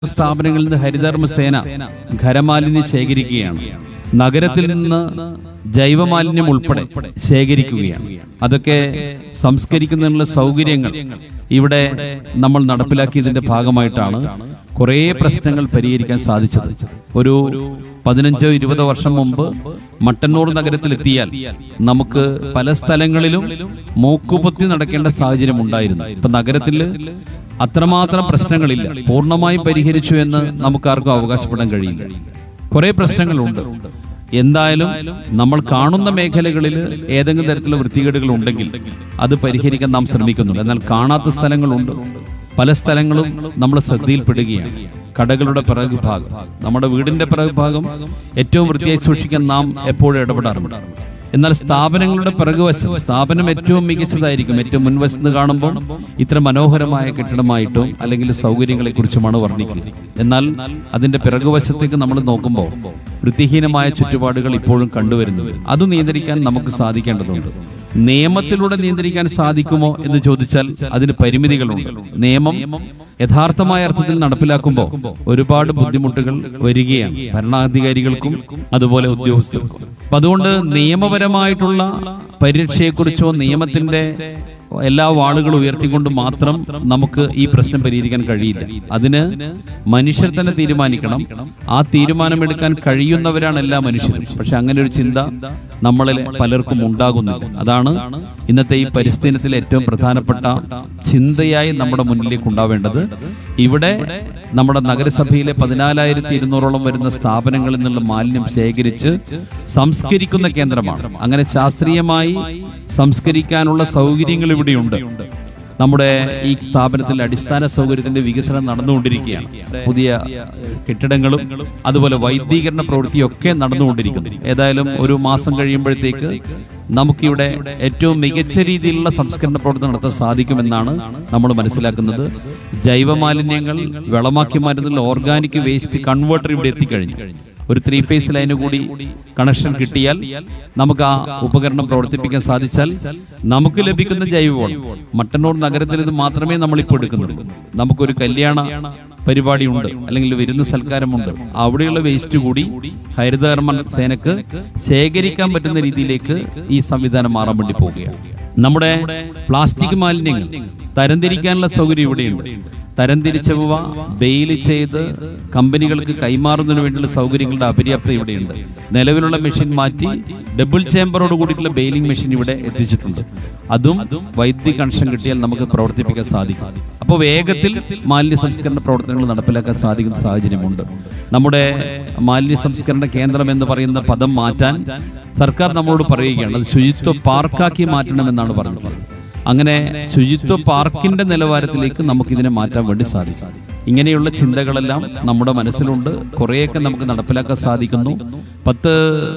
സ്ഥാപനങ്ങളിൽ നിന്ന് ഹരിതകർമ്മ സേന ഖരമാലിന്യം ശേഖരിക്കുകയാണ് നഗരത്തിൽ നിന്ന് ജൈവമാലിന്യം ഉൾപ്പെടെ ശേഖരിക്കുകയാണ് അതൊക്കെ സംസ്കരിക്കുന്നതിനുള്ള സൗകര്യങ്ങൾ ഇവിടെ നമ്മൾ നടപ്പിലാക്കിയതിന്റെ ഭാഗമായിട്ടാണ് കുറേ പ്രശ്നങ്ങൾ പരിഹരിക്കാൻ സാധിച്ചത് ഒരു പതിനഞ്ചോ ഇരുപതോ വർഷം മുമ്പ് മട്ടന്നൂർ നഗരത്തിലെത്തിയാൽ നമുക്ക് പല സ്ഥലങ്ങളിലും മൂക്കുപൊത്തി നടക്കേണ്ട സാഹചര്യം ഉണ്ടായിരുന്നു ഇപ്പൊ നഗരത്തിൽ അത്രമാത്രം പ്രശ്നങ്ങളില്ല പൂർണ്ണമായും പരിഹരിച്ചു എന്ന് നമുക്കാർക്കും അവകാശപ്പെടാൻ കഴിയില്ല കുറെ പ്രശ്നങ്ങളുണ്ട് എന്തായാലും നമ്മൾ കാണുന്ന മേഖലകളിൽ ഏതെങ്കിലും തരത്തിലുള്ള വൃത്തികേടുകൾ ഉണ്ടെങ്കിൽ അത് പരിഹരിക്കാൻ നാം ശ്രമിക്കുന്നുണ്ട് എന്നാൽ കാണാത്ത സ്ഥലങ്ങളുണ്ട് പല സ്ഥലങ്ങളും നമ്മൾ ശ്രദ്ധയിൽപ്പെടുകയാണ് കടകളുടെ പിറകു ഭാഗം നമ്മുടെ വീടിന്റെ പിറകു ഭാഗം ഏറ്റവും വൃത്തിയായി സൂക്ഷിക്കാൻ നാം എപ്പോഴും ഇടപെടാറുണ്ട് എന്നാൽ സ്ഥാപനങ്ങളുടെ പിറകുവശം സ്ഥാപനം ഏറ്റവും മികച്ചതായിരിക്കും ഏറ്റവും മുൻവശത്ത് കാണുമ്പോൾ ഇത്ര മനോഹരമായ കെട്ടിടമായിട്ടും അല്ലെങ്കിൽ സൗകര്യങ്ങളെ കുറിച്ചുമാണ് വർണ്ണിക്കുക എന്നാൽ അതിന്റെ പിറകുവശത്തേക്ക് നമ്മൾ നോക്കുമ്പോൾ വൃത്തിഹീനമായ ചുറ്റുപാടുകൾ ഇപ്പോഴും കണ്ടുവരുന്നുണ്ട് അത് നിയന്ത്രിക്കാൻ നമുക്ക് സാധിക്കേണ്ടതുണ്ട് നിയമത്തിലൂടെ നിയന്ത്രിക്കാൻ സാധിക്കുമോ എന്ന് ചോദിച്ചാൽ അതിന് പരിമിതികളുണ്ട് നിയമം യഥാർത്ഥമായ അർത്ഥത്തിൽ നടപ്പിലാക്കുമ്പോൾ ഒരുപാട് ബുദ്ധിമുട്ടുകൾ വരികയാണ് ഭരണാധികാരികൾക്കും അതുപോലെ ഉദ്യോഗസ്ഥർക്കും അപ്പൊ അതുകൊണ്ട് നിയമപരമായിട്ടുള്ള പരിരക്ഷയെക്കുറിച്ചോ നിയമത്തിന്റെ എല്ലാ വാളുകളും ഉയർത്തിക്കൊണ്ട് മാത്രം നമുക്ക് ഈ പ്രശ്നം പരിഹരിക്കാൻ കഴിയില്ല അതിന് മനുഷ്യർ തന്നെ തീരുമാനിക്കണം ആ തീരുമാനമെടുക്കാൻ കഴിയുന്നവരാണ് എല്ലാ മനുഷ്യരും പക്ഷെ അങ്ങനെ ഒരു ചിന്ത നമ്മളിൽ പലർക്കും ഉണ്ടാകുന്നില്ല അതാണ് ഇന്നത്തെ ഈ പരിസ്ഥിതിനത്തിലെ ഏറ്റവും പ്രധാനപ്പെട്ട ചിന്തയായി നമ്മുടെ മുന്നിലേക്ക് ഉണ്ടാവേണ്ടത് ഇവിടെ നമ്മുടെ നഗരസഭയിലെ പതിനാലായിരത്തി ഇരുന്നൂറോളം വരുന്ന സ്ഥാപനങ്ങളിൽ നിന്നുള്ള മാലിന്യം ശേഖരിച്ച് സംസ്കരിക്കുന്ന കേന്ദ്രമാണ് അങ്ങനെ ശാസ്ത്രീയമായി സംസ്കരിക്കാനുള്ള സൗകര്യങ്ങൾ ഇവിടെയുണ്ട് നമ്മുടെ ഈ സ്ഥാപനത്തിൽ അടിസ്ഥാന സൗകര്യത്തിന്റെ വികസനം നടന്നുകൊണ്ടിരിക്കുകയാണ് പുതിയ കെട്ടിടങ്ങളും അതുപോലെ വൈദ്യീകരണ പ്രവൃത്തിയൊക്കെ നടന്നുകൊണ്ടിരിക്കുന്നു ഏതായാലും ഒരു മാസം കഴിയുമ്പോഴത്തേക്ക് നമുക്കിവിടെ ഏറ്റവും മികച്ച രീതിയിലുള്ള സംസ്കരണ പ്രവർത്തനം നടത്താൻ സാധിക്കുമെന്നാണ് നമ്മൾ മനസ്സിലാക്കുന്നത് ജൈവമാലിന്യങ്ങൾ വെളമാക്കി മാറ്റുന്ന ഓർഗാനിക് വേസ്റ്റ് കൺവേർട്ടർ ഇവിടെ എത്തിക്കഴിഞ്ഞു ഒരു ത്രീ ഫേസ് ലൈന് കൂടി കണക്ഷൻ കിട്ടിയാൽ നമുക്ക് ആ ഉപകരണം പ്രവർത്തിപ്പിക്കാൻ സാധിച്ചാൽ നമുക്ക് ലഭിക്കുന്ന ജൈവവളം മട്ടന്നൂർ നഗരത്തിൽ ഇത് മാത്രമേ നമ്മൾ ഇപ്പോൾ എടുക്കുന്നുള്ളൂ നമുക്കൊരു കല്യാണ പരിപാടി ഉണ്ട് അല്ലെങ്കിൽ വിരുന്ന് സൽക്കാരമുണ്ട് അവിടെയുള്ള വേസ്റ്റ് കൂടി ഹരിതകർമ്മ സേനക്ക് ശേഖരിക്കാൻ പറ്റുന്ന രീതിയിലേക്ക് ഈ സംവിധാനം മാറാൻ വേണ്ടി പോവുകയാണ് നമ്മുടെ പ്ലാസ്റ്റിക് മാലിന്യങ്ങൾ തരംതിരിക്കാനുള്ള സൗകര്യം ഇവിടെയുണ്ട് തരംതിരിച്ചവ ബെയിൽ ചെയ്ത് കമ്പനികൾക്ക് കൈമാറുന്നതിന് വേണ്ടിയുള്ള സൗകര്യങ്ങളുടെ അപര്യാപ്തത ഇവിടെയുണ്ട് നിലവിലുള്ള മെഷീൻ മാറ്റി ഡബിൾ ചേമ്പറോട് കൂടിയിട്ടുള്ള ബെയിലിംഗ് മെഷീൻ ഇവിടെ എത്തിച്ചിട്ടുണ്ട് അതും വൈദ്യുതി കണക്ഷൻ കിട്ടിയാൽ നമുക്ക് പ്രവർത്തിപ്പിക്കാൻ സാധിക്കും അപ്പോൾ വേഗത്തിൽ മാലിന്യ സംസ്കരണ പ്രവർത്തനങ്ങൾ നടപ്പിലാക്കാൻ സാധിക്കുന്ന സാഹചര്യമുണ്ട് നമ്മുടെ മാലിന്യ സംസ്കരണ കേന്ദ്രം എന്ന് പറയുന്ന പദം മാറ്റാൻ സർക്കാർ നമ്മളോട് പറയുകയാണ് അത് ശുചിത്വ പാർക്കാക്കി മാറ്റണമെന്നാണ് പറഞ്ഞിട്ടുള്ളത് അങ്ങനെ ശുചിത്വ പാർക്കിന്റെ നിലവാരത്തിലേക്ക് നമുക്ക് ഇതിനെ മാറ്റാൻ വേണ്ടി സാധിക്കും ഇങ്ങനെയുള്ള ചിന്തകളെല്ലാം നമ്മുടെ മനസ്സിലുണ്ട് കുറേയൊക്കെ നമുക്ക് നടപ്പിലാക്കാൻ സാധിക്കുന്നു പത്ത്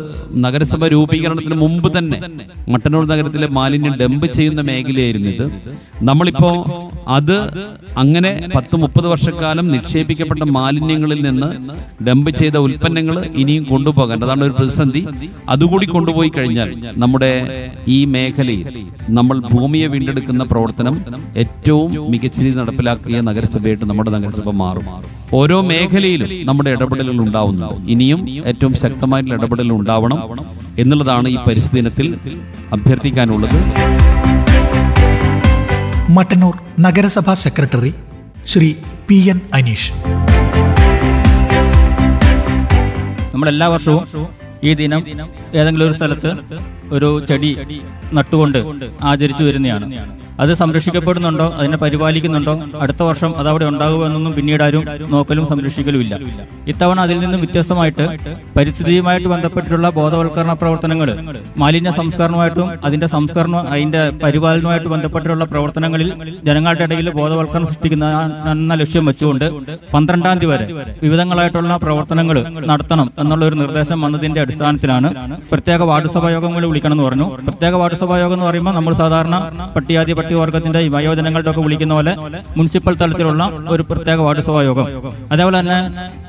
നഗരസഭ രൂപീകരണത്തിന് മുമ്പ് തന്നെ മട്ടന്നൂർ നഗരത്തിലെ മാലിന്യം ഡംപ് ചെയ്യുന്ന മേഖലയായിരുന്നു ഇത് നമ്മളിപ്പോ അത് അങ്ങനെ പത്ത് മുപ്പത് വർഷക്കാലം നിക്ഷേപിക്കപ്പെട്ട മാലിന്യങ്ങളിൽ നിന്ന് ഡംപ് ചെയ്ത ഉൽപ്പന്നങ്ങൾ ഇനിയും കൊണ്ടുപോകാൻ അതാണ് ഒരു പ്രതിസന്ധി അതുകൂടി കൊണ്ടുപോയി കഴിഞ്ഞാൽ നമ്മുടെ ഈ മേഖലയിൽ നമ്മൾ ഭൂമിയെ വീണ്ടെടുക്കുന്ന പ്രവർത്തനം ഏറ്റവും മികച്ച രീതിയിൽ നടപ്പിലാക്കിയ നഗരസഭയായിട്ട് നമ്മുടെ നഗരസഭ മാറും ഓരോ മേഖലയിലും നമ്മുടെ ഇടപെടലുകൾ ഉണ്ടാവുന്നു ഇനിയും ഏറ്റവും ശക്തമായിട്ടുള്ള ഇടപെടൽ ഉണ്ടാവണം എന്നുള്ളതാണ് ഈ പരിസ്ഥിതിനത്തിൽ അഭ്യർത്ഥിക്കാനുള്ളത് മട്ടന്നൂർ നഗരസഭാ secretary Shri P N Aneesh നമ്മൾ എല്ലാ വർഷവും ഈ ദിനം ഏതെങ്കിലും ഒരു സ്ഥലത്ത് ഒരു ചെടി നട്ടുകൊണ്ട് ആചരിച്ചു വരുന്നതാണ് അത് സംരക്ഷിക്കപ്പെടുന്നുണ്ടോ അതിനെ പരിപാലിക്കുന്നുണ്ടോ അടുത്ത വർഷം അത് അവിടെ ഉണ്ടാകുമോ എന്നൊന്നും പിന്നീട് ആരും നോക്കലും സംരക്ഷിക്കലും ഇല്ല ഇത്തവണ അതിൽ നിന്നും വ്യത്യസ്തമായിട്ട് പരിസ്ഥിതിയുമായിട്ട് ബന്ധപ്പെട്ടിട്ടുള്ള ബോധവൽക്കരണ പ്രവർത്തനങ്ങൾ മാലിന്യ സംസ്കരണവുമായിട്ടും അതിന്റെ സംസ്കരണം അതിന്റെ പരിപാലനവുമായിട്ട് ബന്ധപ്പെട്ടിട്ടുള്ള പ്രവർത്തനങ്ങളിൽ ജനങ്ങളുടെ ഇടയിൽ ബോധവൽക്കരണം സൃഷ്ടിക്കുന്ന എന്ന ലക്ഷ്യം വെച്ചുകൊണ്ട് പന്ത്രണ്ടാം തീയതി വരെ വിവിധങ്ങളായിട്ടുള്ള പ്രവർത്തനങ്ങൾ നടത്തണം എന്നുള്ള ഒരു നിർദ്ദേശം വന്നതിന്റെ അടിസ്ഥാനത്തിലാണ് പ്രത്യേക വാർഡ് സഭാ യോഗങ്ങൾ വിളിക്കണം എന്ന് പറഞ്ഞു പ്രത്യേക വാർഡ് സഭാ യോഗം എന്ന് പറയുമ്പോൾ നമ്മൾ സാധാരണ പട്ടികാതി പട്ടികവർഗത്തിന്റെ ഈ വയോജനങ്ങളുടെ ഒക്കെ വിളിക്കുന്ന പോലെ മുനിസിപ്പൽ തലത്തിലുള്ള ഒരു പ്രത്യേക വാർഡ് സഭാ യോഗം അതേപോലെ തന്നെ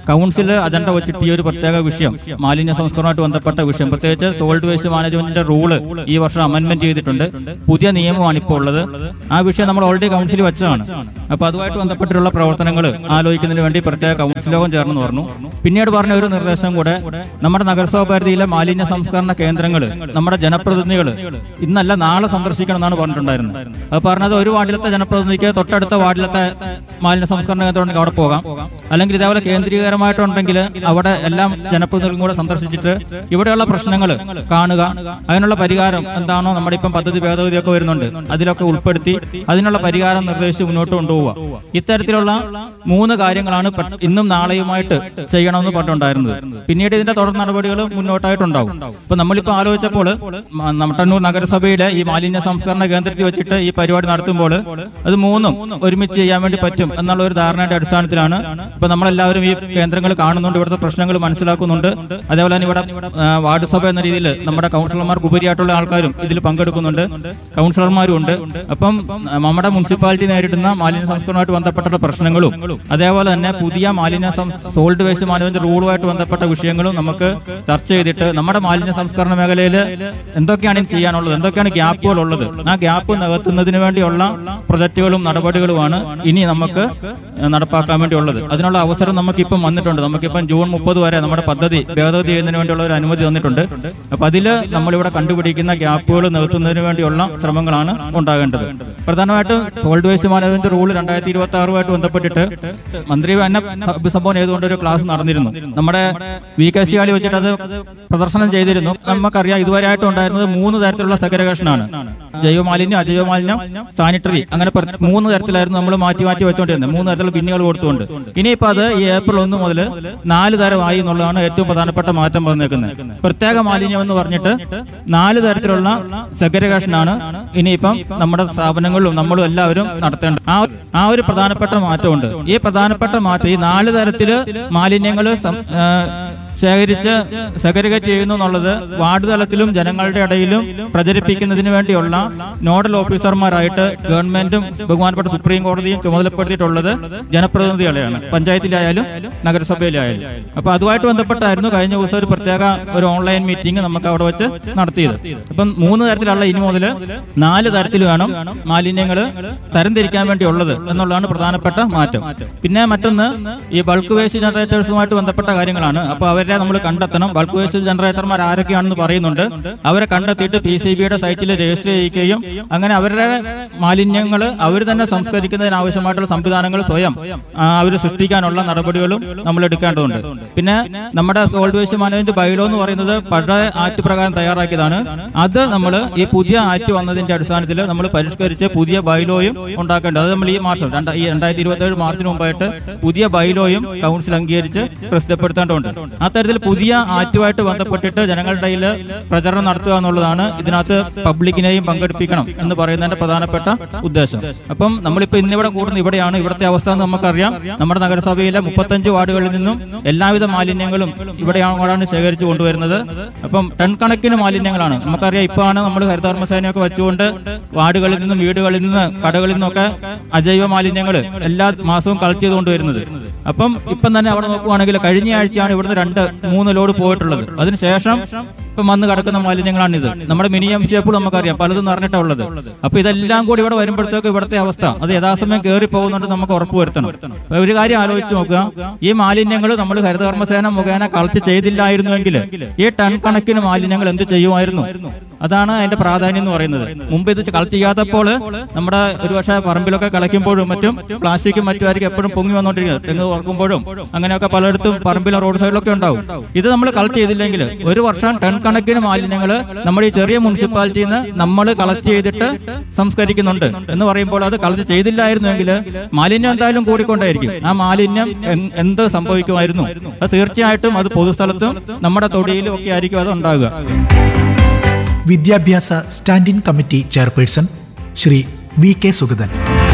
കൗൺസിൽ അജണ്ട വെച്ചിട്ട് ഈ ഒരു പ്രത്യേക വിഷയം മാലിന്യ സംസ്കരണമായിട്ട് ബന്ധപ്പെട്ട വിഷയം പ്രത്യേകിച്ച് സോൾട്ട് വേസ്റ്റ് മാനേജ്മെന്റിന്റെ റൂള് ഈ വർഷം അമെന്റ്മെന്റ് ചെയ്തിട്ടുണ്ട് പുതിയ നിയമമാണ് ഇപ്പോൾ ഉള്ളത് ആ വിഷയം നമ്മൾ ഓൾറെഡി കൗൺസിൽ വെച്ചതാണ് അപ്പൊ അതുമായിട്ട് ബന്ധപ്പെട്ടിട്ടുള്ള പ്രവർത്തനങ്ങൾ ആലോചിക്കുന്നതിന് വേണ്ടി പ്രത്യേക കൗൺസിൽ യോഗം ചേർന്ന് പറഞ്ഞു പിന്നീട് പറഞ്ഞ ഒരു നിർദ്ദേശം കൂടെ നമ്മുടെ നഗരസഭാ പരിധിയിലെ മാലിന്യ സംസ്കരണ കേന്ദ്രങ്ങൾ നമ്മുടെ ജനപ്രതിനിധികൾ ഇന്നല്ല നാളെ സന്ദർശിക്കണം എന്നാണ് പറഞ്ഞിട്ടുണ്ടായിരുന്നത് അത് പറഞ്ഞത് ഒരു വാർഡിലത്തെ ജനപ്രതിനിധിക്ക് തൊട്ടടുത്ത വാർഡിലത്തെ മാലിന്യ സംസ്കരണ കേന്ദ്രം ഉണ്ടെങ്കിൽ അവിടെ പോകാം അല്ലെങ്കിൽ ഇതേപോലെ കേന്ദ്രീകരമായിട്ടുണ്ടെങ്കിൽ അവിടെ എല്ലാം ജനപ്രതിനിധികളും കൂടെ സന്ദർശിച്ചിട്ട് ഇവിടെയുള്ള പ്രശ്നങ്ങൾ കാണുക അതിനുള്ള പരിഹാരം എന്താണോ നമ്മുടെ ഇപ്പം പദ്ധതി ഭേദഗതിയൊക്കെ വരുന്നുണ്ട് അതിലൊക്കെ ഉൾപ്പെടുത്തി അതിനുള്ള പരിഹാരം നിർദ്ദേശിച്ച് മുന്നോട്ട് കൊണ്ടുപോവുക ഇത്തരത്തിലുള്ള മൂന്ന് കാര്യങ്ങളാണ് പെ- ഇന്നും നാളെയുമായിട്ട് ചെയ്യണമെന്ന് പറഞ്ഞിട്ടുണ്ടായിരുന്നത് പിന്നീട് ഇതിന്റെ തുടർ നടപടികൾ മുന്നോട്ടായിട്ടുണ്ടാവും ഇപ്പൊ നമ്മളിപ്പോ ആലോചിച്ചപ്പോൾ മ- മട്ടന്നൂർ നഗരസഭയിലെ ഈ മാലിന്യ സംസ്കരണ കേന്ദ്രത്തിൽ വെച്ചിട്ട് ഈ പരിപാടി നടത്തുമ്പോൾ അത് മൂന്നും ഒരുമിച്ച് ചെയ്യാൻ വേണ്ടി പറ്റും എന്നുള്ള ഒരു ധാരണയുടെ അടിസ്ഥാനത്തിലാണ് ഇപ്പൊ നമ്മളെല്ലാവരും ഈ കേന്ദ്രങ്ങൾ കാണുന്നുണ്ട് ഇവിടുത്തെ പ്രശ്നങ്ങൾ മനസ്സിലാക്കുന്നുണ്ട് അതേപോലെ തന്നെ ഇവിടെ ആ, വാർഡ് സഭ എന്ന രീതിയിൽ നമ്മുടെ കൗൺസിലർമാർക്ക് ഉപരിയായിട്ടുള്ള ആൾക്കാരും ഇതിൽ പങ്കെടുക്കുന്നുണ്ട് കൗൺസിലർമാരും ഉണ്ട് അപ്പം ആ, നമ്മുടെ മുനിസിപ്പാലിറ്റി നേരിടുന്ന മാലിന്യ സംസ്കരണവുമായിട്ട് ബന്ധപ്പെട്ട പ്രശ്നങ്ങളും അതേപോലെ തന്നെ പുതിയ മാലിന്യ സോൾട്ട് വേസ്റ്റ് മാനേജ്മെന്റ് റൂളുമായിട്ട് ബന്ധപ്പെട്ട വിഷയങ്ങളും നമുക്ക് ചർച്ച ചെയ്തിട്ട് നമ്മുടെ മാലിന്യ സംസ്കരണ മേഖലയിൽ എന്തൊക്കെയാണ് ഇനി ചെയ്യാനുള്ളത് എന്തൊക്കെയാണ് ഗ്യാപ്പുകൾ ഉള്ളത് ആ ഗ്യാപ്പ് നികത്തുന്നതിന് വേണ്ടിയുള്ള പ്രൊജക്ടുകളും നടപടികളുമാണ് ഇനി നമുക്ക് നടപ്പാക്കാൻ വേണ്ടിയുള്ളത് അതിനുള്ള അവസരം നമുക്കിപ്പം വന്നിട്ടുണ്ട് നമുക്കിപ്പം ജൂൺ മുപ്പത് വരെ നമ്മുടെ പദ്ധതി ഭേദഗതി ചെയ്യുന്നതിന് വേണ്ടിയുള്ള ഒരു അനുമതി തന്നിട്ടുണ്ട് അപ്പൊ അതിൽ നമ്മളിവിടെ കണ്ടുപിടിക്കുന്ന ഗ്യാപ്പുകൾ നികത്തുന്നതിന് വേണ്ടിയുള്ള ശ്രമങ്ങളാണ് ഉണ്ടാകേണ്ടത് പ്രധാനമായിട്ടും സോൾഡ് വേസ്റ്റ് മാനേജ്മെന്റ് റൂൾ രണ്ടായിരത്തി ഇരുപത്തി ആറുമായിട്ട് ബന്ധപ്പെട്ടിട്ട് മന്ത്രി തന്നെ അഭിസംബോധന ചെയ്തുകൊണ്ട് ഒരു ക്ലാസ് നടന്നിരുന്നു നമ്മുടെ വി കെ സി ആളി വെച്ചിട്ട് അത് പ്രദർശനം ചെയ്തിരുന്നു നമുക്കറിയാം ഇതുവരെയായിട്ട് ഉണ്ടായിരുന്നത് മൂന്ന് തരത്തിലുള്ള സെഗ്രഗേഷൻ ആണ് ജൈവ മാലിന്യം അജൈവ മാലിന്യം സാനിറ്ററി അങ്ങനെ പ്ര- മൂന്ന് തരത്തിലായിരുന്നു നമ്മൾ മാറ്റി മാറ്റി വെച്ചുകൊണ്ടിരുന്നത് മൂന്ന് തരത്തിലുള്ള ബിന്നുകൾ കൊടുത്തുകൊണ്ട് ഇനിയിപ്പോ അത് ഈ ഏപ്രിൽ ഒന്ന് മുതൽ നാല് തരമായി എന്നുള്ളതാണ് ഏറ്റവും പ്രധാനപ്പെട്ട മാറ്റം വന്നേക്കുന്നത് പ്രത്യേക മാലിന്യം എന്ന് പറഞ്ഞിട്ട് നാല് തരത്തിലുള്ള സെഗ്രഗേഷൻ ആണ് ഇനിയിപ്പം നമ്മുടെ സ്ഥാപനങ്ങളിലും നമ്മളും എല്ലാവരും നടത്തേണ്ടത് ആ ആ ഒരു പ്രധാനപ്പെട്ട മാറ്റമുണ്ട് ഈ പ്രധാനപ്പെട്ട മാറ്റം ഈ നാല് തരത്തില് മാലിന്യങ്ങൾ ശേഖരിച്ച് സെഗ്രിഗേറ്റ് ചെയ്യുന്നു എന്നുള്ളത് വാർഡ് തലത്തിലും ജനങ്ങളുടെ ഇടയിലും പ്രചരിപ്പിക്കുന്നതിന് വേണ്ടിയുള്ള നോഡൽ ഓഫീസർമാരായിട്ട് ഗവൺമെന്റും ബഹുമാനപ്പെട്ട സുപ്രീം കോടതിയും ചുമതലപ്പെടുത്തിയിട്ടുള്ളത് ജനപ്രതിനിധികളെയാണ് പഞ്ചായത്തിലായാലും നഗരസഭയിലായാലും അപ്പൊ അതുമായിട്ട് ബന്ധപ്പെട്ടായിരുന്നു കഴിഞ്ഞ ദിവസം ഒരു പ്രത്യേക ഒരു ഓൺലൈൻ മീറ്റിംഗ് നമുക്ക് അവിടെ വെച്ച് നടത്തിയത് അപ്പം മൂന്ന് തരത്തിലുള്ള ഇനി മുതൽ നാല് തരത്തിൽ വേണം മാലിന്യങ്ങൾ തരംതിരിക്കാൻ വേണ്ടിയുള്ളത് എന്നുള്ളതാണ് പ്രധാനപ്പെട്ട മാറ്റം പിന്നെ മറ്റൊന്ന് ഈ ബൾക്ക് വേസ്റ്റ് ജനറേറ്റേഴ്സുമായിട്ട് ബന്ധപ്പെട്ട കാര്യങ്ങളാണ് അപ്പൊ അവരെ നമ്മൾ കണ്ടെത്തണം ബൾക്ക് വേസ്റ്റ് ജനറേറ്റർമാർ ആരൊക്കെയാണെന്ന് പറയുന്നുണ്ട് അവരെ കണ്ടെത്തിയിട്ട് പി സി ബിയുടെ സൈറ്റിൽ രജിസ്റ്റർ ചെയ്യിക്കുകയും അങ്ങനെ അവരുടെ മാലിന്യങ്ങൾ അവർ തന്നെ സംസ്കരിക്കുന്നതിന് ആവശ്യമായിട്ടുള്ള സംവിധാനങ്ങൾ സ്വയം അവർ സൃഷ്ടിക്കാനുള്ള നടപടികളും നമ്മൾ എടുക്കേണ്ടതുണ്ട് പിന്നെ നമ്മുടെ സോൾഡ് വേസ്റ്റ് മാനേജ്മെന്റ് ബൈലോ എന്ന് പറയുന്നത് പഴയ ആക്ട് പ്രകാരം തയ്യാറാക്കിയതാണ് അത് നമ്മൾ ഈ പുതിയ ആക്ട് വന്നതിന്റെ അടിസ്ഥാനത്തിൽ നമ്മൾ പരിഷ്കരിച്ച് പുതിയ ബൈലോയും ഉണ്ടാക്കേണ്ടത് അത് നമ്മൾ ഈ മാസം രണ്ട- ഈ രണ്ടായിരത്തി ഇരുപത്തി ഏഴ് മാർച്ചിന് മുമ്പായിട്ട് പുതിയ ബൈലോയും കൗൺസിൽ അംഗീകരിച്ച് പ്രസിദ്ധപ്പെടുത്തേണ്ടതുണ്ട് അത്തരത്തിൽ പുതിയ ആക്ടുമായിട്ട് ബന്ധപ്പെട്ടിട്ട് ജനങ്ങളുടെ ഇടയിൽ പ്രചരണം നടത്തുക എന്നുള്ളതാണ് ഇതിനകത്ത് പബ്ലിക്കിനെയും പങ്കെടുപ്പിക്കണം എന്ന് പറയുന്നതിന്റെ പ്രധാനപ്പെട്ട ഉദ്ദേശം അപ്പം നമ്മളിപ്പോ ഇന്നിവിടെ കൂടുന്ന ഇവിടെയാണ് ഇവിടുത്തെ അവസ്ഥ എന്ന് നമുക്കറിയാം നമ്മുടെ നഗരസഭയിലെ മുപ്പത്തഞ്ച് വാർഡുകളിൽ നിന്നും എല്ലാവിധ മാലിന്യങ്ങളും ഇവിടെയാണ് ശേഖരിച്ചു കൊണ്ടുവരുന്നത് അപ്പം ടൺ കണക്കിന് മാലിന്യങ്ങളാണ് നമുക്കറിയാം ഇപ്പോഴാണ് നമ്മൾ ഹരിതകർമ്മസേനയൊക്കെ വെച്ചുകൊണ്ട് വാർഡുകളിൽ നിന്നും വീടുകളിൽ നിന്ന് കടകളിൽ നിന്നൊക്കെ അജൈവ മാലിന്യങ്ങൾ എല്ലാ മാസവും കളക്ട് ചെയ്തുകൊണ്ടുവരുന്നത് അപ്പം ഇപ്പം തന്നെ അവിടെ നോക്കുവാണെങ്കിൽ കഴിഞ്ഞ ആഴ്ചയാണ് ഇവിടുന്ന് രണ്ട് മൂന്ന് ലോഡ് പോയിട്ടുള്ളത് അതിനുശേഷം ഇപ്പം വന്ന് കിടക്കുന്ന മാലിന്യങ്ങളാണ് ഇത് നമ്മുടെ മിനി എം സി എപ്പോൾ നമുക്കറിയാം പലതും നിറഞ്ഞിട്ടാ ഉള്ളത് അപ്പൊ ഇതെല്ലാം കൂടി ഇവിടെ വരുമ്പോഴത്തേക്ക് ഇവിടുത്തെ അവസ്ഥ അത് യഥാസമയം കയറി പോകുന്നുണ്ട് നമുക്ക് ഉറപ്പ് വരുത്തണം അപ്പൊ ഒരു കാര്യം ആലോചിച്ച് നോക്കുക ഈ മാലിന്യങ്ങൾ നമ്മൾ ഹരിതകർമ്മസേന മുഖേന കളക്ട് ചെയ്തില്ലായിരുന്നുവെങ്കിൽ ഈ ടൺ കണക്കിന് മാലിന്യങ്ങൾ എന്ത് ചെയ്യുമായിരുന്നു അതാണ് അതിന്റെ പ്രാധാന്യം എന്ന് പറയുന്നത് മുമ്പ് ഇത് കളക്ട് ചെയ്യാത്തപ്പോൾ നമ്മുടെ ഒരുപക്ഷെ പറമ്പിലൊക്കെ കളയ്ക്കുമ്പോഴും മറ്റും പ്ലാസ്റ്റിക്കും മറ്റുമായിരിക്കും എപ്പോഴും പൊങ്ങി വന്നുകൊണ്ടിരിക്കുന്നത് തെങ്ങ് തുറക്കുമ്പോഴും അങ്ങനെയൊക്കെ പലയിടത്തും പറമ്പിലും റോഡ് സൈഡിലൊക്കെ ഉണ്ടാവും ഇത് നമ്മൾ കളക്ട് ചെയ്തില്ലെങ്കിൽ ഒരു വർഷം ടൺ കണക്കിന് മാലിന്യങ്ങൾ നമ്മുടെ ഈ ചെറിയ മുനിസിപ്പാലിറ്റിയിൽ നിന്ന് നമ്മൾ കളക്ട് ചെയ്തിട്ട് സംസ്കരിക്കുന്നുണ്ട് എന്ന് പറയുമ്പോൾ അത് കളക്ട് ചെയ്തില്ലായിരുന്നുവെങ്കിൽ മാലിന്യം എന്തായാലും കൂടിക്കൊണ്ടേയിരിക്കും ആ മാലിന്യം എൻ- എന്ത് സംഭവിക്കുമായിരുന്നു അത് തീർച്ചയായിട്ടും അത് പൊതുസ്ഥലത്തും നമ്മുടെ തൊടിയിലും ഒക്കെ ആയിരിക്കും അത് ഉണ്ടാകുക വിദ്യാഭ്യാസ standing committee chairperson Shri V K Sugathan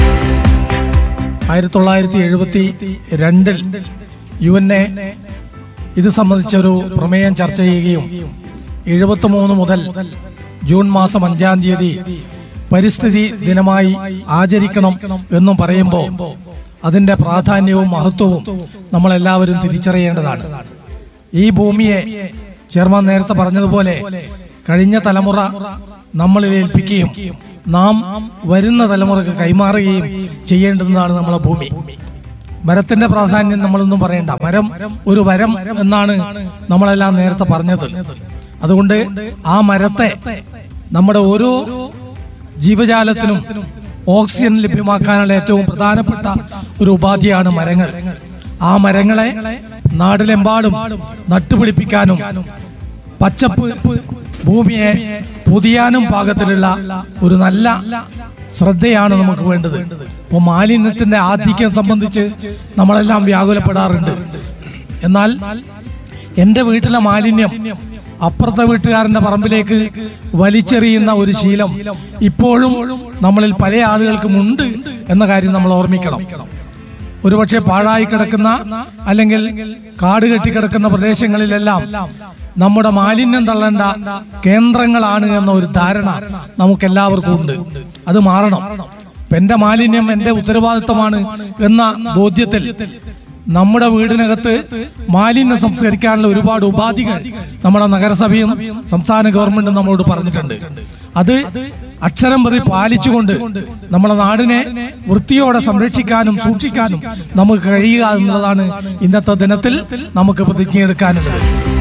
ആയിരത്തി തൊള്ളായിരത്തി എഴുപത്തി രണ്ടിൽ യു എൻ എ ഇത് സംബന്ധിച്ചൊരു പ്രമേയം ചർച്ച ചെയ്യുകയും എഴുപത്തി മൂന്ന് മുതൽ ജൂൺ മാസം അഞ്ചാം തീയതി പരിസ്ഥിതി ദിനമായി ആചരിക്കണം എന്നും പറയുമ്പോൾ അതിൻ്റെ പ്രാധാന്യവും മഹത്വവും നമ്മളെല്ലാവരും തിരിച്ചറിയേണ്ടതാണ് ഈ ഭൂമിയെ ചെയർമാൻ നേരത്തെ പറഞ്ഞതുപോലെ കഴിഞ്ഞ തലമുറ നമ്മളിൽ ഏൽപ്പിക്കുകയും നാം വരുന്ന തലമുറക്ക് കൈമാറുകയും ചെയ്യേണ്ടതാണ് നമ്മളെ ഭൂമി മരത്തിന്റെ പ്രാധാന്യം നമ്മളൊന്നും പറയണ്ട മരം ഒരു വരം എന്നാണ് നമ്മളെല്ലാം നേരത്തെ പറഞ്ഞത് അതുകൊണ്ട് ആ മരത്തെ നമ്മുടെ ഓരോ ജീവജാലത്തിനും ഓക്സിജൻ ലഭ്യമാക്കാനുള്ള ഏറ്റവും പ്രധാനപ്പെട്ട ഒരു ഉപാധിയാണ് മരങ്ങൾ ആ മരങ്ങളെ നാടിലെമ്പാടും നട്ടുപിടിപ്പിക്കാനും പച്ചപ്പ് ഭൂമിയെ പൊതിയാനും പാകത്തിലുള്ള ഒരു നല്ല ശ്രദ്ധയാണ് നമുക്ക് വേണ്ടത് ഇപ്പൊ മാലിന്യത്തിന്റെ ആധിക്യം സംബന്ധിച്ച് നമ്മളെല്ലാം വ്യാകുലപ്പെടാറുണ്ട് എന്നാൽ എൻ്റെ വീട്ടിലെ മാലിന്യം അപ്പുറത്തെ വീട്ടുകാരന്റെ പറമ്പിലേക്ക് വലിച്ചെറിയുന്ന ഒരു ശീലം ഇപ്പോഴും നമ്മളിൽ പല ആളുകൾക്കും ഉണ്ട് എന്ന കാര്യം നമ്മൾ ഓർമ്മിക്കണം ഒരുപക്ഷെ പാഴായി കിടക്കുന്ന അല്ലെങ്കിൽ കാട് കെട്ടിക്കിടക്കുന്ന പ്രദേശങ്ങളിലെല്ലാം നമ്മുടെ മാലിന്യം തള്ളേണ്ട കേന്ദ്രങ്ങളാണ് എന്ന ഒരു ധാരണ നമുക്ക് എല്ലാവർക്കും ഉണ്ട് അത് മാറണം ഇപ്പൊ എന്റെ മാലിന്യം എന്റെ ഉത്തരവാദിത്തമാണ് എന്ന ബോധ്യത്തിൽ നമ്മുടെ വീടിനകത്ത് മാലിന്യം സംസ്കരിക്കാനുള്ള ഒരുപാട് ഉപാധികൾ നമ്മുടെ നഗരസഭയും സംസ്ഥാന ഗവൺമെന്റും നമ്മളോട് പറഞ്ഞിട്ടുണ്ട് അത് അക്ഷരം പ്രതി പാലിച്ചുകൊണ്ട് നമ്മുടെ നാടിനെ വൃത്തിയോടെ സംരക്ഷിക്കാനും സൂക്ഷിക്കാനും നമുക്ക് കഴിയുക എന്നുള്ളതാണ് ഇന്നത്തെ ദിനത്തിൽ നമുക്ക് പ്രതിജ്ഞയെടുക്കാനുള്ളത്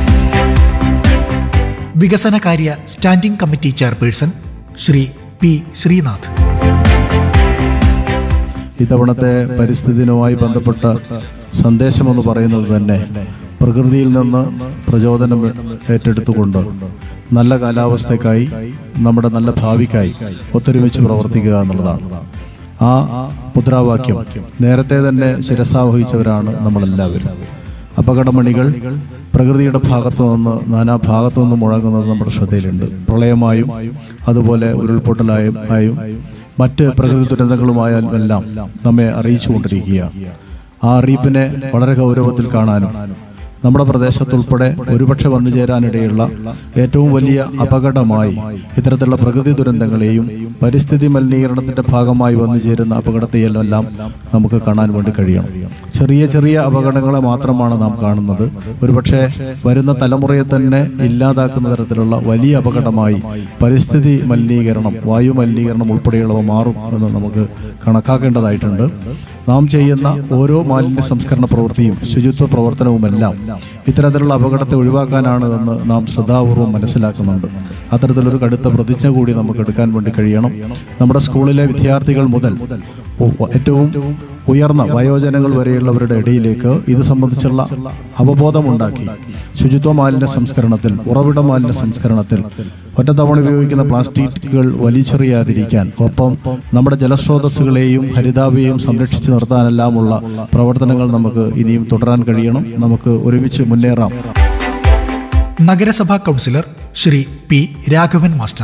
വികസനകാര്യ standing committee chairperson Shri P Sreenath ഇത്തവണത്തെ പരിസ്ഥിതി ദിനവുമായി ബന്ധപ്പെട്ട സന്ദേശമെന്ന് പറയുന്നത് തന്നെ പ്രകൃതിയിൽ നിന്ന് പ്രചോദനം ഏറ്റെടുത്തുകൊണ്ട് നല്ല കാലാവസ്ഥയ്ക്കായി നമ്മുടെ നല്ല ഭാവിക്കായി ഒത്തൊരുമിച്ച് പ്രവർത്തിക്കുക എന്നുള്ളതാണ് ആ മുദ്രാവാക്യം നേരത്തെ തന്നെ ശിരസാവഹിച്ചവരാണ് നമ്മളെല്ലാവരും അപകടമണികൾ പ്രകൃതിയുടെ ഭാഗത്തു നിന്ന് നാനാ ഭാഗത്തു നിന്ന് മുഴങ്ങുന്നത് നമ്മുടെ ശ്രദ്ധയിലുണ്ട് പ്രളയമായും അതുപോലെ ഉരുൾപൊട്ടലായും ആയും മറ്റ് പ്രകൃതി ദുരന്തങ്ങളുമായാലും എല്ലാം നമ്മെ അറിയിച്ചുകൊണ്ടിരിക്കുകയാണ് ആ അറിയിപ്പിനെ വളരെ ഗൗരവത്തിൽ കാണാനും നമ്മുടെ പ്രദേശത്തുൾപ്പെടെ ഒരുപക്ഷെ വന്നു ചേരാനിടയുള്ള ഏറ്റവും വലിയ അപകടമായി ഇത്തരത്തിലുള്ള പ്രകൃതി ദുരന്തങ്ങളെയും പരിസ്ഥിതി മലിനീകരണത്തിന്റെ ഭാഗമായി വന്നു ചേരുന്ന അപകടത്തെയെല്ലാം നമുക്ക് കാണാൻ വേണ്ടി കഴിയണം ചെറിയ ചെറിയ അപകടങ്ങളെ മാത്രമാണ് നാം കാണുന്നത് ഒരുപക്ഷെ വരുന്ന തലമുറയെ തന്നെ ഇല്ലാതാക്കുന്ന തരത്തിലുള്ള വലിയ അപകടമായി പരിസ്ഥിതി മലിനീകരണം വായു മലിനീകരണം ഉൾപ്പെടെയുള്ളവ മാറും എന്ന് നമുക്ക് കണക്കാക്കേണ്ടതായിട്ടുണ്ട് നാം ചെയ്യുന്ന ഓരോ മാലിന്യ സംസ്കരണ പ്രവൃത്തിയും ശുചിത്വ പ്രവർത്തനവുമെല്ലാം ഇത്തരത്തിലുള്ള അപകടത്തെ ഒഴിവാക്കാനാണ് എന്ന് നാം ശ്രദ്ധാപൂർവം മനസ്സിലാക്കുന്നുണ്ട് അത്തരത്തിലൊരു കടുത്ത പ്രതിജ്ഞ കൂടി നമുക്ക് എടുക്കാൻ വേണ്ടി കഴിയണം നമ്മുടെ സ്കൂളിലെ വിദ്യാർത്ഥികൾ മുതൽ ഒ- ഏറ്റവും ഉയർന്ന വയോജനങ്ങൾ വരെയുള്ളവരുടെ ഇടയിലേക്ക് ഇത് സംബന്ധിച്ചുള്ള അവബോധമുണ്ടാക്കി ശുചിത്വ മാലിന്യ സംസ്കരണത്തിൽ ഉറവിട മാലിന്യ സംസ്കരണത്തിൽ ഒറ്റത്തവണ ഉപയോഗിക്കുന്ന പ്ലാസ്റ്റിക്കുകൾ വലിച്ചെറിയാതിരിക്കാൻ ഒപ്പം നമ്മുടെ ജലസ്രോതസ്സുകളെയും ഹരിതാഭയെയും സംരക്ഷിച്ചു നിർത്താനെല്ലാമുള്ള പ്രവർത്തനങ്ങൾ നമുക്ക് ഇനിയും തുടരാൻ കഴിയണം നമുക്ക് ഒരുമിച്ച് മുന്നേറാം നഗരസഭാ councillor Shri P Raghavan master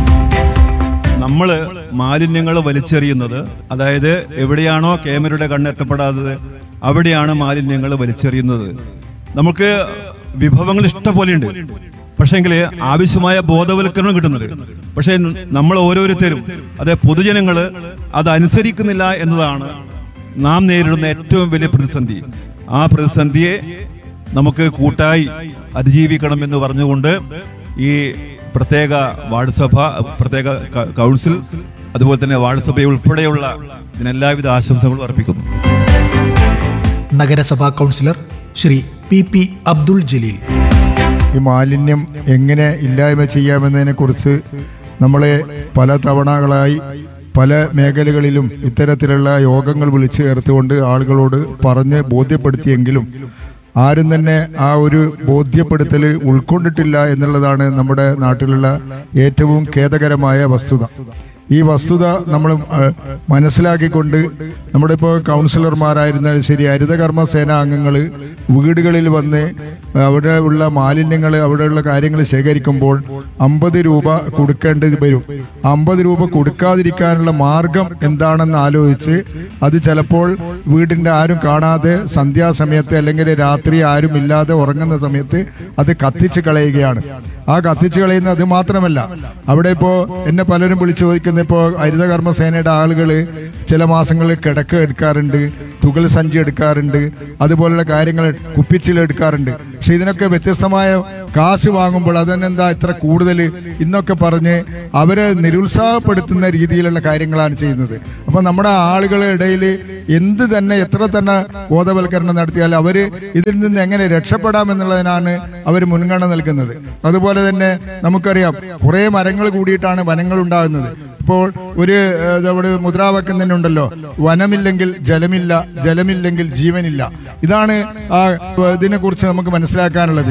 നമ്മൾ മാലിന്യങ്ങൾ വലിച്ചെറിയുന്നത് അതായത് എവിടെയാണോ ക്യാമറയുടെ കണ്ണെത്തപ്പെടാത്തത് അവിടെയാണ് മാലിന്യങ്ങൾ വലിച്ചെറിയുന്നത് നമുക്ക് വിഭവങ്ങൾ ഇഷ്ടം പോലെയുണ്ട് പക്ഷേങ്കിൽ ആവശ്യമായ ബോധവൽക്കരണം കിട്ടുന്നുണ്ട് പക്ഷേ നമ്മൾ ഓരോരുത്തരും അതെ പൊതുജനങ്ങൾ അത് അനുസരിക്കുന്നില്ല എന്നതാണ് നാം നേരിടുന്ന ഏറ്റവും വലിയ പ്രതിസന്ധി ആ പ്രതിസന്ധിയെ നമുക്ക് കൂട്ടായി അതിജീവിക്കണം എന്ന് പറഞ്ഞുകൊണ്ട് ഈ പ്രത്യേക വാർഡ് സഭ പ്രത്യേക ക- കൗൺസിൽ അതുപോലെ തന്നെ വാർഡ് സഭ ഉൾപ്പെടെയുള്ള ഇതിന് എല്ലാവിധ ആശംസകളും അർപ്പിക്കുന്നു നഗരസഭാ councillor Shri P P Abdul Jaleel ഈ മാലിന്യം എങ്ങനെ ഇല്ലായ്മ ചെയ്യാമെന്നതിനെ കുറിച്ച് നമ്മളെ പല തവണകളായി പല മേഖലകളിലും ഇത്തരത്തിലുള്ള യോഗങ്ങൾ വിളിച്ചു ചേർത്തുകൊണ്ട് ആളുകളോട് പറഞ്ഞ് ബോധ്യപ്പെടുത്തിയെങ്കിലും ആരും തന്നെ ആ ഒരു ബോധ്യപ്പെടുത്തൽ ഉൾക്കൊണ്ടിട്ടില്ല എന്നുള്ളതാണ് നമ്മുടെ നാട്ടിലുള്ള ഏറ്റവും ഖേദകരമായ വസ്തുത ഈ വസ്തുത നമ്മൾ അഹ്, മനസ്സിലാക്കിക്കൊണ്ട് നമ്മുടെ ഇപ്പോൾ കൗൺസിലർമാരായിരുന്നാലും ശരി ഹരിതകർമ്മ സേന അംഗങ്ങൾ വീടുകളിൽ വന്ന് അവിടെ ഉള്ള മാലിന്യങ്ങൾ അവിടെയുള്ള കാര്യങ്ങൾ ശേഖരിക്കുമ്പോൾ അമ്പത് രൂപ കൊടുക്കേണ്ടത് വരും അമ്പത് രൂപ കൊടുക്കാതിരിക്കാനുള്ള മാർഗം എന്താണെന്ന് ആലോചിച്ച് അത് ചിലപ്പോൾ വീടിൻ്റെ ആരും കാണാതെ സന്ധ്യാസമയത്ത് അല്ലെങ്കിൽ രാത്രി ആരും ഇല്ലാതെ ഉറങ്ങുന്ന സമയത്ത് അത് കത്തിച്ച് കളയുകയാണ് ആ കത്തിച്ച് കളയുന്നത് അത് മാത്രമല്ല അവിടെ ഇപ്പോൾ എന്നെ പലരും വിളിച്ചു ചോദിക്കുന്ന ഇപ്പോൾ ഹരിതകർമ്മ സേനയുടെ ആളുകൾ ചില മാസങ്ങളിൽ കിടക്ക എടുക്കാറുണ്ട് തുകൽ സഞ്ചി എടുക്കാറുണ്ട് അതുപോലുള്ള കാര്യങ്ങൾ കുപ്പിച്ചിൽ എടുക്കാറുണ്ട് പക്ഷെ ഇതിനൊക്കെ വ്യത്യസ്തമായ കാശ് വാങ്ങുമ്പോൾ അതെന്നെന്താ ഇത്ര കൂടുതൽ ഇന്നൊക്കെ പറഞ്ഞ് അവരെ നിരുത്സാഹപ്പെടുത്തുന്ന രീതിയിലുള്ള കാര്യങ്ങളാണ് ചെയ്യുന്നത് അപ്പോൾ നമ്മുടെ ആളുകളുടെ ഇടയിൽ എന്ത് തന്നെ എത്ര തന്നെ ബോധവൽക്കരണം നടത്തിയാൽ അവർ ഇതിൽ നിന്ന് എങ്ങനെ രക്ഷപ്പെടാമെന്നുള്ളതിനാണ് അവർ മുൻഗണന നൽകുന്നത് അതുപോലെ തന്നെ നമുക്കറിയാം കുറേ മരങ്ങൾ കൂടിയിട്ടാണ് വനങ്ങൾ ഉണ്ടാകുന്നത് ഇപ്പോൾ ഒരു ഏഹ്, നമ്മുടെ മുദ്രാവാക്യം തന്നെ ഉണ്ടല്ലോ വനമില്ലെങ്കിൽ ജലമില്ല ജലമില്ലെങ്കിൽ ജീവനില്ല ഇതാണ് ആ ഇതിനെക്കുറിച്ച് നമുക്ക് മനസ്സിലാക്കാനുള്ളത്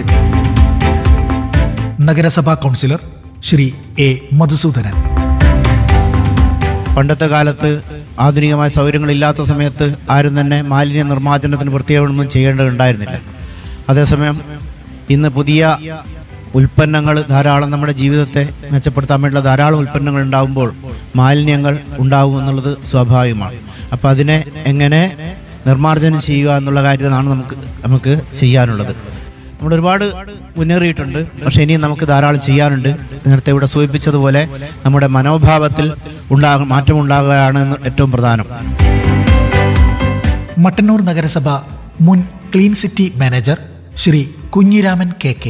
നഗരസഭാ കൗൺസിലർ ശ്രീ എ മധുസൂദനൻ പണ്ടത്തെ കാലത്ത് ആധുനികമായ സൗകര്യങ്ങളില്ലാത്ത സമയത്ത് ആരും തന്നെ മാലിന്യ നിർമ്മാർജ്ജനത്തിന് പ്രത്യേകമൊന്നും ചെയ്യേണ്ടതുണ്ടായിരുന്നില്ല അതേസമയം ഇന്ന് പുതിയ ഉൽപ്പന്നങ്ങൾ ധാരാളം നമ്മുടെ ജീവിതത്തെ മെച്ചപ്പെടുത്താൻ വേണ്ടിയുള്ള ധാരാളം ഉൽപ്പന്നങ്ങൾ ഉണ്ടാകുമ്പോൾ മാലിന്യങ്ങൾ ഉണ്ടാകും എന്നുള്ളത് സ്വാഭാവികമാണ് അപ്പോൾ അതിനെ എങ്ങനെ നിർമ്മാർജ്ജനം ചെയ്യുക എന്നുള്ള കാര്യത്തിലാണ് നമുക്ക് നമുക്ക് ചെയ്യാനുള്ളത് നമ്മൾ ഒരുപാട് മുന്നേറിയിട്ടുണ്ട് പക്ഷേ ഇനിയും നമുക്ക് ധാരാളം ചെയ്യാനുണ്ട് നേരത്തെ ഇവിടെ സൂചിപ്പിച്ചതുപോലെ നമ്മുടെ മനോഭാവത്തിൽ ഉണ്ടാക മാറ്റമുണ്ടാകുകയാണ് എന്ന് ഏറ്റവും പ്രധാനം മട്ടന്നൂർ നഗരസഭ മുൻ clean city manager Shri Kunhiraman K K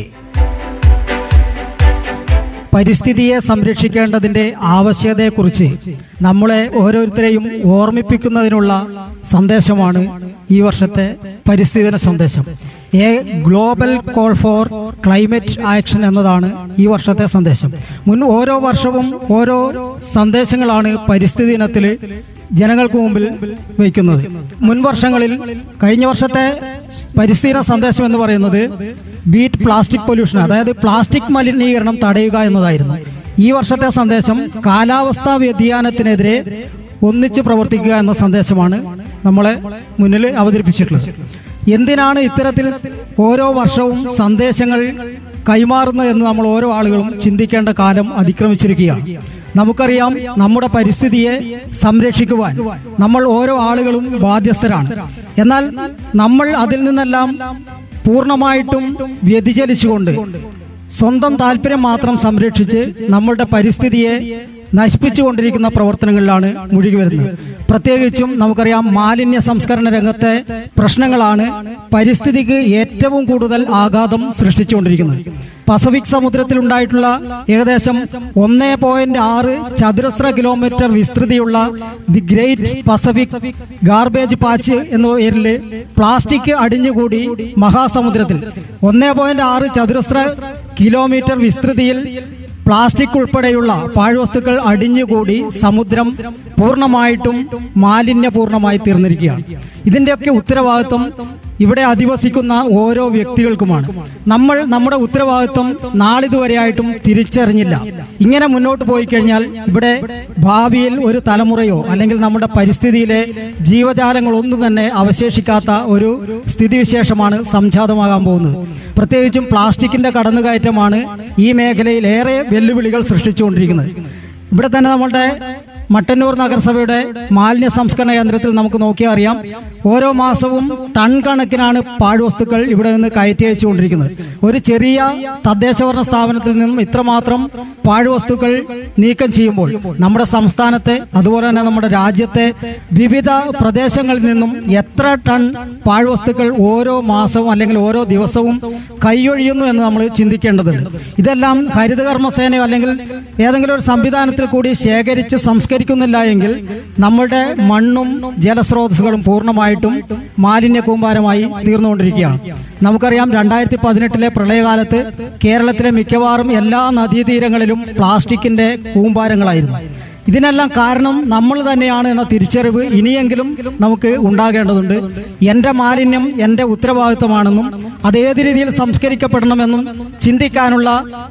പരിസ്ഥിതിയെ സംരക്ഷിക്കേണ്ടതിന്റെ ആവശ്യകതയെക്കുറിച്ച് നമ്മളെ ഓരോരുത്തരെയും ഓർമ്മിപ്പിക്കുന്നതിനുള്ള സന്ദേശമാണ് ഈ വർഷത്തെ പരിസ്ഥിതി ദിന സന്ദേശം a global call for climate action എന്നതാണ് ഈ വർഷത്തെ സന്ദേശം മുൻ ഓരോ വർഷവും ഓരോ സന്ദേശങ്ങളാണ് പരിസ്ഥിതി ദിനത്തിൽ ജനങ്ങൾക്ക് മുമ്പിൽ വയ്ക്കുന്നത് മുൻ വർഷങ്ങളിൽ കഴിഞ്ഞ വർഷത്തെ പരിസ്ഥിതി ദിന സന്ദേശം എന്ന് പറയുന്നത് ബീറ്റ് പ്ലാസ്റ്റിക് പൊല്യൂഷൻ അതായത് പ്ലാസ്റ്റിക് മലിനീകരണം തടയുക എന്നതായിരുന്നു ഈ വർഷത്തെ സന്ദേശം കാലാവസ്ഥാ വ്യതിയാനത്തിനെതിരെ ഒന്നിച്ച് പ്രവർത്തിക്കുക എന്ന സന്ദേശമാണ് നമ്മളെ മുന്നിൽ അവതരിപ്പിച്ചിട്ടുള്ളത് എന്തിനാണ് ഇത്തരത്തിൽ ഓരോ വർഷവും സന്ദേശങ്ങൾ കൈമാറുന്നത് എന്ന് നമ്മൾ ഓരോ ആളുകളും ചിന്തിക്കേണ്ട കാലം അതിക്രമിച്ചിരിക്കുകയാണ് നമുക്കറിയാം നമ്മുടെ പരിസ്ഥിതിയെ സംരക്ഷിക്കുവാൻ നമ്മൾ ഓരോ ആളുകളും ബാധ്യസ്ഥരാണ് എന്നാൽ നമ്മൾ അതിൽ നിന്നെല്ലാം പൂർണ്ണമായിട്ടും വ്യതിചലിച്ചുകൊണ്ട് സ്വന്തം താല്പര്യം മാത്രം സംരക്ഷിച്ച് നമ്മളുടെ പരിസ്ഥിതിയെ നശിപ്പിച്ചുകൊണ്ടിരിക്കുന്ന പ്രവർത്തനങ്ങളിലാണ് മുഴുകി വരുന്നത് പ്രത്യേകിച്ചും നമുക്കറിയാം മാലിന്യ സംസ്കരണ രംഗത്തെ പ്രശ്നങ്ങളാണ് പരിസ്ഥിതിക്ക് ഏറ്റവും കൂടുതൽ ആഘാതം സൃഷ്ടിച്ചുകൊണ്ടിരിക്കുന്നത് പസഫിക് സമുദ്രത്തിൽ ഉണ്ടായിട്ടുള്ള ഏകദേശം ഒന്നേ പോയിന്റ് ആറ് ചതുരശ്ര കിലോമീറ്റർ വിസ്തൃതിയുള്ള the great Pacific garbage patch എന്ന പേരിൽ പ്ലാസ്റ്റിക് അടിഞ്ഞുകൂടി മഹാസമുദ്രത്തിൽ ഒന്നേ പോയിന്റ് ആറ് ചതുരശ്ര കിലോമീറ്റർ വിസ്തൃതിയിൽ പ്ലാസ്റ്റിക് ഉൾപ്പെടെയുള്ള പാഴ്വസ്തുക്കൾ അടിഞ്ഞുകൂടി സമുദ്രം പൂർണ്ണമായിട്ടും മാലിന്യപൂർണ്ണമായി തീർന്നിരിക്കുകയാണ് ഇതിന്റെയൊക്കെ ഉത്തരവാദിത്വം ഇവിടെ അധിവസിക്കുന്ന ഓരോ വ്യക്തികൾക്കുമാണ് നമ്മൾ നമ്മുടെ ഉത്തരവാദിത്വം നാളിതുവരെയായിട്ടും തിരിച്ചറിഞ്ഞില്ല ഇങ്ങനെ മുന്നോട്ട് പോയി കഴിഞ്ഞാൽ ഇവിടെ ഭാവിയിൽ ഒരു തലമുറയോ അല്ലെങ്കിൽ നമ്മുടെ പരിസ്ഥിതിയിലെ ജീവജാലങ്ങളൊന്നും തന്നെ അവശേഷിക്കാത്ത ഒരു സ്ഥിതിവിശേഷമാണ് സംജാതമാകാൻ പോകുന്നത് പ്രത്യേകിച്ചും പ്ലാസ്റ്റിക്കിന്റെ കടന്നുകയറ്റമാണ് ഈ മേഖലയിൽ ഏറെ വെല്ലുവിളികൾ സൃഷ്ടിച്ചുകൊണ്ടിരിക്കുന്നത് ഇവിടെ തന്നെ നമ്മളുടെ മട്ടന്നൂർ നഗരസഭയുടെ മാലിന്യ സംസ്കരണ കേന്ദ്രത്തിൽ നമുക്ക് നോക്കിയാൽ അറിയാം ഓരോ മാസവും ടൺ കണക്കിനാണ് പാഴ്വസ്തുക്കൾ ഇവിടെ നിന്ന് കയറ്റി അയച്ചുകൊണ്ടിരിക്കുന്നത് ഒരു ചെറിയ തദ്ദേശഭരണ സ്ഥാപനത്തിൽ നിന്നും ഇത്രമാത്രം പാഴ്വസ്തുക്കൾ നീക്കം ചെയ്യുമ്പോൾ നമ്മുടെ സംസ്ഥാനത്തെ അതുപോലെ തന്നെ നമ്മുടെ രാജ്യത്തെ വിവിധ പ്രദേശങ്ങളിൽ നിന്നും എത്ര ടൺ പാഴ്വസ്തുക്കൾ ഓരോ മാസവും അല്ലെങ്കിൽ ഓരോ ദിവസവും കൈയൊഴിയുന്നു എന്ന് നമ്മൾ ചിന്തിക്കേണ്ടതുണ്ട് ഇതെല്ലാം ഹരിതകർമ്മസേനയോ അല്ലെങ്കിൽ ഏതെങ്കിലും ഒരു സംവിധാനത്തിൽ കൂടി ശേഖരിച്ച് സംസ്കരിക്കുന്നില്ല എങ്കിൽ നമ്മുടെ മണ്ണും ജലസ്രോതസ്സുകളും പൂർണ്ണമായിട്ടും മാലിന്യ കൂമ്പാരമായി തീർന്നുകൊണ്ടിരിക്കുകയാണ് നമുക്കറിയാം രണ്ടായിരത്തി പതിനെട്ടിലെ പ്രളയകാലത്ത് കേരളത്തിലെ മിക്കവാറും എല്ലാ നദീതീരങ്ങളിലും പ്ലാസ്റ്റിക്കിന്റെ കൂമ്പാരങ്ങളായിരുന്നു ഇതിനെല്ലാം കാരണം നമ്മൾ തന്നെയാണ് എന്ന തിരിച്ചറിവ് ഇനിയെങ്കിലും നമുക്ക് ഉണ്ടാകേണ്ടതുണ്ട് എൻ്റെ മാലിന്യം എൻ്റെ ഉത്തരവാദിത്തമാണെന്നും അത് ഏത് രീതിയിൽ സംസ്കരിക്കപ്പെടണമെന്നും ചിന്തിക്കാനുള്ള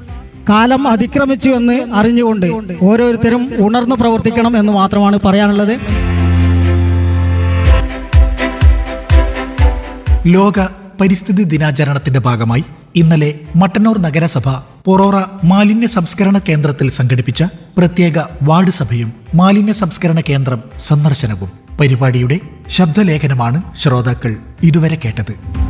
കാലം അതിക്രമിച്ചു എന്ന് അറിഞ്ഞുകൊണ്ട് ഓരോരുത്തരും ഉണർന്നു പ്രവർത്തിക്കണം എന്ന് മാത്രമാണ് പറയാനുള്ളത് ലോക പരിസ്ഥിതി ദിനാചരണത്തിന്റെ ഭാഗമായി ഇന്നലെ മട്ടന്നൂർ നഗരസഭ പൊറോറ മാലിന്യ സംസ്കരണ കേന്ദ്രത്തിൽ സംഘടിപ്പിച്ച പ്രത്യേക വാർഡ് സഭയും മാലിന്യ സംസ്കരണ കേന്ദ്രം സന്ദർശനവും പരിപാടിയുടെ ശബ്ദലേഖനമാണ് ശ്രോതാക്കൾ ഇതുവരെ കേട്ടത്